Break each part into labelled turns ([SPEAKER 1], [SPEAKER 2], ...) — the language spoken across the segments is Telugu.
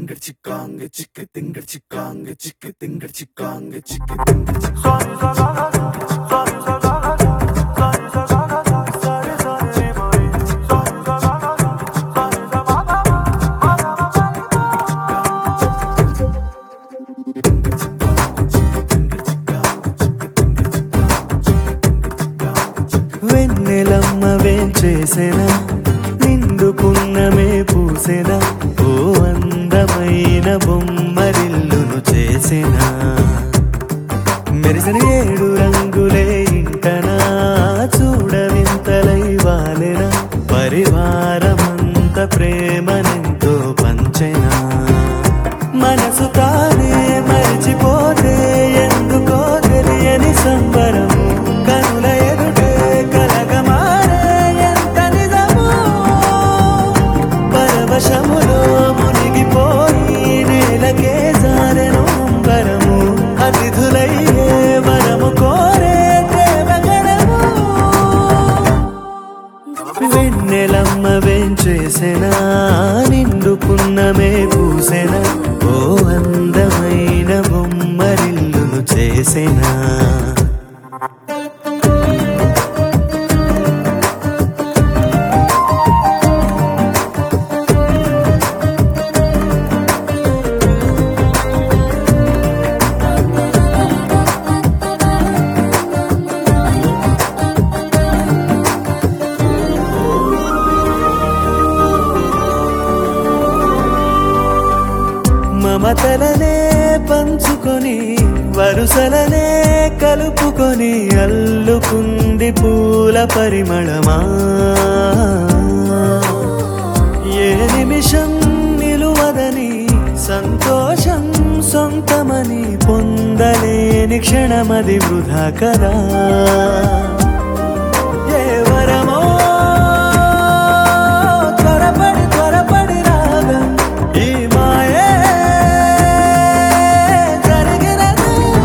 [SPEAKER 1] తింగ చిక్కాంగ చిక్క తింగ చిక్కాంగ చిక్క తింగ చిక్కాంగ చిక్క తింగ చిక్కాంగ
[SPEAKER 2] వెన్నెలమ్మ వేంచేసెనా నిండుకున్నమే పూసెనా ఓ అందమైన బొమ్మరిల్లును చేసెనా మెరిసిన ఏడు రంగులే ఇంటనా చూడవింతలై వాలెనా పరివారమంత ప్రేమనెంతో పంచెనా మనసు తానే మరిచిపోతే ఎందుకో తెలియని సంబరము కనుల ఎదుటే కలగమారే ఎంత నిజము పరవశములో మునిగిపోయి నేలకే జారెను అంబరము అతిథులయ్యే వరము కోరే దేవగణము వెన్నెలమ్మ వేంచేసెనా నిండుకున్నమే పూసెనా ఓ అందమైన బొమ్మరిల్లును చేసెనా మమతలనే పంచుకొని వరుసలనే కలుపుకొని అల్లుకుంది పూల పరిమళమా ఏ నిమిషం నిలువదని సంతోషం సొంతమని పొందలేని క్షణమది వృధా కదా ఏ వరమో త్వరపడి త్వరపడి రాగా ఈ మాయే జరిగినదా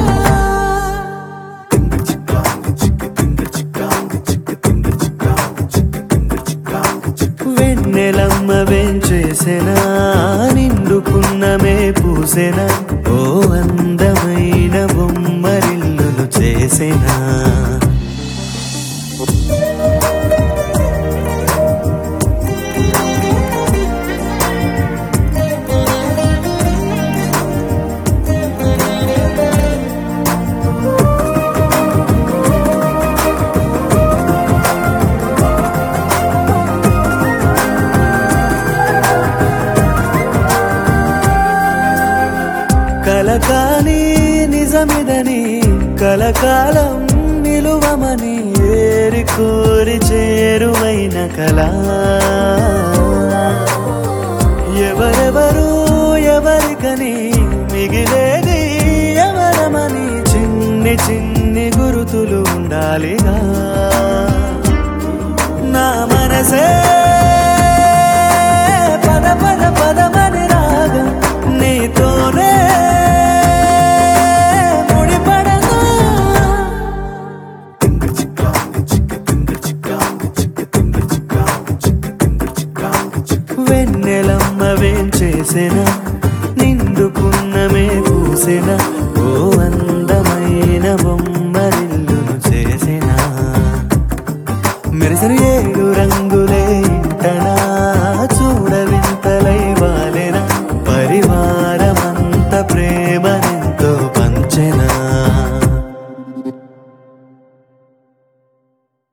[SPEAKER 1] తింగ చిక్కాంగ చిక్క తింగ చిక్కాంగ చిక్క తింగ చిక్కాంగ చిక్క తింగ చిక్కాంగ చిక్క
[SPEAKER 2] వెన్నెలమ్మ వేంచేసెనా నిండుకున్నమే పూసెనా ఓ అందమైన బొమ్మరిల్లును చేసెనా కలకాని నిజమిదని కలకాలం నిలువమని ఏరి కోరి చేరువైన కళ ఎవరెవరు ఎవరికని మిగిలేది ఎవరమని చిన్ని చిన్ని గురుతులు ఉండాలిగా నా మనసే పద పద పదమని రాగం నీతోనే ముడిపడగా
[SPEAKER 1] తింగ చిక్కాంగ చిక్క తింగ చిక్కాంగ చిక్క తింగ చిక్కాంగ చిక్క తింగ చిక్కాంగ చిక్క
[SPEAKER 2] వెన్నెలమ్మ వేంచేసెనా నిండుకున్నమే పూసెనా ఓ అందమైన బొమ్మరిల్లును చేసెనా మెరిసిన ఏడు రంగులే ఇంటనా చూడవింతలై వాలెనా పరివారమంత ప్రేమనెంతో పంచెనా